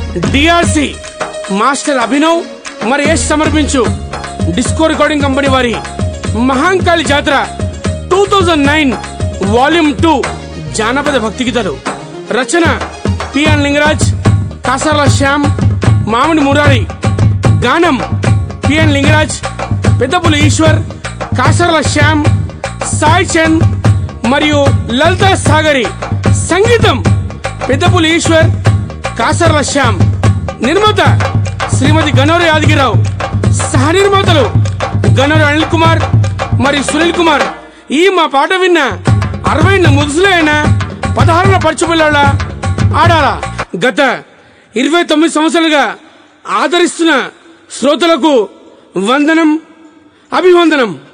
DRC master Abhinav మరి యశ్ సమర్పించు disco recording company వారి Mahankali Jatara two thousand nine volume two జానపద భక్తి గీతాలు రచన పిఎన్ లింగరాజ్ కాసర్ల శ్యామ్ మామిడి మురారి గానం పిఎన్ లింగరాజ్ పెద్దపులి ఈశ్వర్ కాసర్ల శ్యామ్ సాయి చంద్ మరియు లలిత సాగరి సంగీతం పెద్దపులి ఈశ్వర్ కాసర్ల శ్యామ్ నిర్మాత శ్రీమతి గనోరి యాదగిరావు సహ నిర్మాతలు గనోరి అనిల్ కుమార్ మరియు సునీల్ కుమార్ ఈ మా పాట విన్న అరవై ముదుసులే అయినా పదహారున పరచుపిల్లాడ ఆడాలా గత ఇరవై తొమ్మిది సంవత్సరాలుగా ఆదరిస్తున్న శ్రోతలకు వందనం అభివందనం